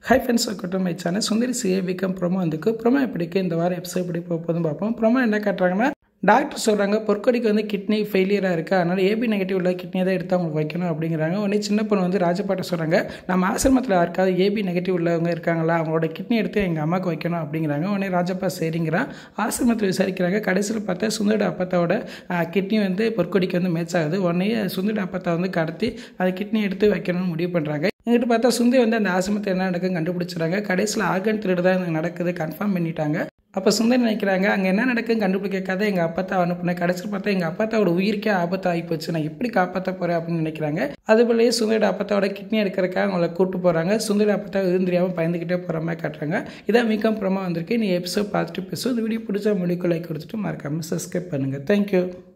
high friends welcome my channel Sundari சிஏ விகம் promo வந்துக்கு ப்ரோமோ எப்படிக்கு இந்த வாரம் எபிசோட் எப்படி போக போதும் பார்ப்போம் ப்ரோமோ என்ன காட்டுறாங்கன்னா டாக்டர் சொல்கிறாங்க பொற்கொடிக்கு வந்து கிட்னி ஃபெயிலியராக இருக்குது அதனால் ஏபி நெகட்டிவ் உள்ள கிட்னியை தான் எடுத்து அவங்களுக்கு வைக்கணும் அப்படிங்கிறாங்க உடனே சின்ன பொண்ணு வந்து ராஜபாட்ட சொல்கிறாங்க நம்ம ஆசிரமத்தில் யாருக்காவது ஏபி நெகட்டிவ் உள்ளவங்க இருக்காங்களா அவங்களோட கிட்னி எடுத்து எங்கள் அம்மாவுக்கு வைக்கணும் அப்படிங்கிறாங்க உடனே ராஜப்பா சரிங்கிறான் ஆசிரமத்தில் விசாரிக்கிறாங்க கடைசியில் பார்த்தா சுந்தரோட அப்பத்தாவோட கிட்னி வந்து பொற்கொடிக்கு வந்து மேட்ச் ஆகுது உடனே சுந்தரோட அப்பத்தா வந்து கடத்தி அந்த கிட்னி எடுத்து வைக்கணும்னு முடிவு பண்ணுறாங்க எங்கிட்ட பார்த்தா சுந்தி வந்து அந்த ஆசிரமத்தில் என்ன நடக்குன்னு கண்டுபிடிச்சிடுறாங்க கடைசியில் ஆர்கன் திருடு தான் எனக்கு நடக்குது கன்ஃபார்ம் பண்ணிட்டாங்க அப்போ சுந்தர் நினைக்கிறாங்க அங்கே என்ன நடக்குன்னு கண்டுபிடிக்காத எங்கள் அப்பா அனுப்புனேன் கடைசியில் பார்த்தா எங்கள் அப்பாத்தாவோட உயிருக்கே ஆபத்து ஆகி போச்சு நான் எப்படி காப்பாற்ற போகிறேன் அப்படின்னு நினைக்கிறாங்க அதுபோலயே சுந்தரோட அப்பத்தாவோட கிட்னி எடுக்கிறக்காக அவங்கள கூட்டு போகிறாங்க சுந்தரோட அப்பத்தா இருந்திரியாமல் பயந்துக்கிட்டே போகிற மாதிரி காட்டுறாங்க இதான் மிகவும் புறமா வந்திருக்கு நீ எபிசோட் பார்த்துட்டு பேசும் இந்த வீடியோ பிடிச்சா முடிக்கு லைக் கொடுத்துட்டு மறக்காமல் சப்ஸ்கிரைப் பண்ணுங்கள் தேங்க்யூ